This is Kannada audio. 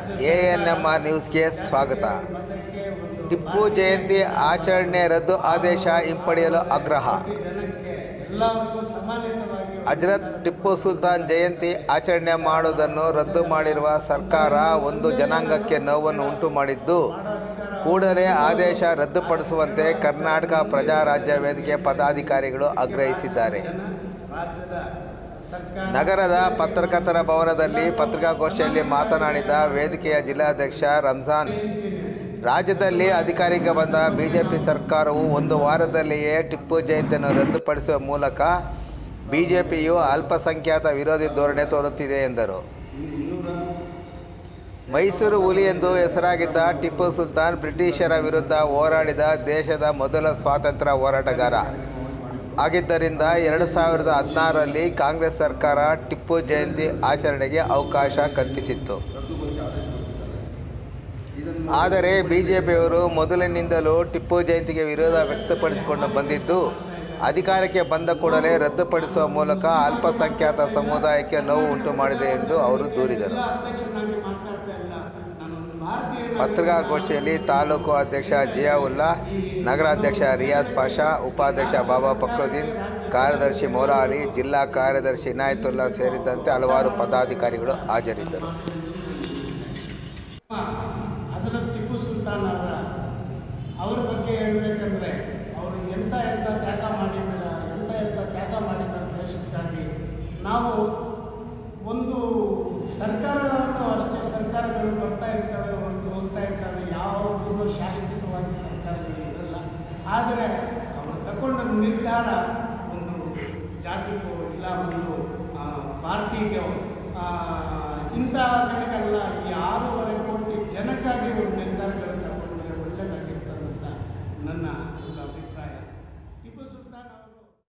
ಎಎನ್ಎಂಆರ್ ನ್ಯೂಸ್ಗೆ ಸ್ವಾಗತ ಟಿಪ್ಪು ಜಯಂತಿ ಆಚರಣೆ ರದ್ದು ಆದೇಶ ಹಿಂಪಡೆಯಲು ಆಗ್ರಹ ಜನಕ್ಕೆ ಎಲ್ಲರಿಗೂ ಸಮಾನವಾಗಿ ಹಜರತ್ ಟಿಪ್ಪು ಸುಲ್ತಾನ್ ಜಯಂತಿ ಆಚರಣೆ ಮಾಡುವುದನ್ನು ರದ್ದು ಮಾಡಿರುವ ಸರ್ಕಾರ ಒಂದು ಜನಾಂಗಕ್ಕೆ ನೋವನ್ನು ಉಂಟು ಮಾಡಿದ್ದು ಕೂಡಲೇ ಆದೇಶ ರದ್ದುಪಡಿಸುವಂತೆ ಕರ್ನಾಟಕ ಪ್ರಜಾ ರಾಜ್ಯ ವೇದಿಕೆ ಪದಾಧಿಕಾರಿಗಳು ಆಗ್ರಹಿಸಿದ್ದಾರೆ ರಾಜ್ಯದ ಸರ್ಕಾರ ನಗರದ ಪತ್ರಕರ್ತರ ಭವನದಲ್ಲಿ ಪತ್ರಿಕಾಗೋಷ್ಠಿಯಲ್ಲಿ ಮಾತನಾಡಿದ ವೇದಿಕೆಯ ಜಿಲ್ಲಾಧ್ಯಕ್ಷ ರಂಜಾನ್ ರಾಜ್ಯದಲ್ಲಿ ಅಧಿಕಾರಿಗೆ ಬಂದ ಬಿಜೆಪಿ ಸರ್ಕಾರವು ಒಂದು ವಾರದಲ್ಲಿಯೇ ಟಿಪ್ಪು ಜಯಂತಿಯನ್ನು ರದ್ದುಪಡಿಸುವ ಮೂಲಕ ಬಿಜೆಪಿಯು ಅಲ್ಪಸಂಖ್ಯಾತ ವಿರೋಧಿ ಧೋರಣೆ ತೋರುತ್ತಿದೆ ಎಂದರು ಮೈಸೂರು ಹುಲಿ ಎಂದು ಹೆಸರಾಗಿದ್ದ ಟಿಪ್ಪು ಸುಲ್ತಾನ್ ಬ್ರಿಟಿಷರ ವಿರುದ್ಧ ಹೋರಾಡಿದ ದೇಶದ ಮೊದಲ ಸ್ವಾತಂತ್ರ್ಯ ಹೋರಾಟಗಾರ ಆಗಿದ್ದರಿಂದ ಎರಡು ಸಾವಿರದ ಹದಿನಾರರಲ್ಲಿ ಕಾಂಗ್ರೆಸ್ ಸರ್ಕಾರ ಟಿಪ್ಪು ಜಯಂತಿ ಆಚರಣೆಗೆ ಅವಕಾಶ ಕಲ್ಪಿಸಿತ್ತು ಆದರೆ ಬಿಜೆಪಿಯವರು ಮೊದಲಿನಿಂದಲೂ ಟಿಪ್ಪು ಜಯಂತಿಗೆ ವಿರೋಧ ವ್ಯಕ್ತಪಡಿಸಿಕೊಂಡು ಬಂದಿದ್ದು ಅಧಿಕಾರಕ್ಕೆ ಬಂದ ಕೂಡಲೇ ರದ್ದುಪಡಿಸುವ ಮೂಲಕ ಅಲ್ಪಸಂಖ್ಯಾತ ಸಮುದಾಯಕ್ಕೆ ನೋವು ಉಂಟು ಮಾಡಿದೆ ಎಂದು ಅವರು ದೂರಿದರು ಅಧ್ಯಕ್ಷನಾಗಿ ಮಾತನಾಡ್ತಾ ಇಲ್ಲ ನಾನು ಒಂದು ಭಾರತೀಯ ಪತ್ರಿಕಾಗೋಷ್ಠಿಯಲ್ಲಿ ತಾಲೂಕು ಅಧ್ಯಕ್ಷ ಜಿಯಾವುಲ್ಲಾ ನಗರಾಧ್ಯಕ್ಷ ರಿಯಾಜ್ ಪಾಷಾ ಉಪಾಧ್ಯಕ್ಷ ಬಾಬಾ ಫಕ್ರುದ್ದೀನ್ ಕಾರ್ಯದರ್ಶಿ ಮೌಲಾ ಅಲಿ ಜಿಲ್ಲಾ ಕಾರ್ಯದರ್ಶಿ ಇನಾಯತುಲ್ಲಾ ಸೇರಿದಂತೆ ಹಲವಾರು ಪದಾಧಿಕಾರಿಗಳು ಹಾಜರಿದ್ದರು ಹಜರತ್ ಟಿಪ್ಪು ಸುಲ್ತಾನ್ ಅವರ ಅವ್ರ ಬಗ್ಗೆ ಹೇಳ್ಬೇಕಂದ್ರೆ ಅವರು ಎಂಥ ಎಂಥ ತ್ಯಾಗ ಮಾಡಿದ್ದಾರೆ ಎಂಥ ಎಂಥ ತ್ಯಾಗ ಮಾಡಿದ್ದಾರೆ ದೇಶಕ್ಕಾಗಿ ನಾವು ಒಂದು ಸರ್ಕಾರವನ್ನು ಅಷ್ಟೇ ಸರ್ಕಾರಗಳು ಬರ್ತಾ ಇರ್ತವೆ ಒಂದು ಹೋಗ್ತಾ ಇರ್ತವೆ ಯಾವುದೂ ಶಾಶ್ವತವಾಗಿ ಸರ್ಕಾರಗಳು ಇರಲ್ಲ ಆದರೆ ಅವರು ತಗೊಂಡ ನಿರ್ಧಾರ ಒಂದು ಜಾತಿಗೂ ಇಲ್ಲ ಒಂದು ಆ, ಪಾರ್ಟಿಗೆ ಆ, ಇಂಥಗಳಿಗೆಲ್ಲ ಈ ಆರೂವರೆ ಕೋಟಿ ಜನಕ್ಕಾಗಿ ಒಂದು ನಿರ್ಧಾರಗಳು ತಗೊಂಡ್ರೆ ಒಳ್ಳೆಯದಾಗಿರ್ತದಂತ ನನ್ನ ಒಂದು ಅಭಿಪ್ರಾಯ ಟಿಪ್ಪು ಸುಲ್ತಾನ್ ಅವರು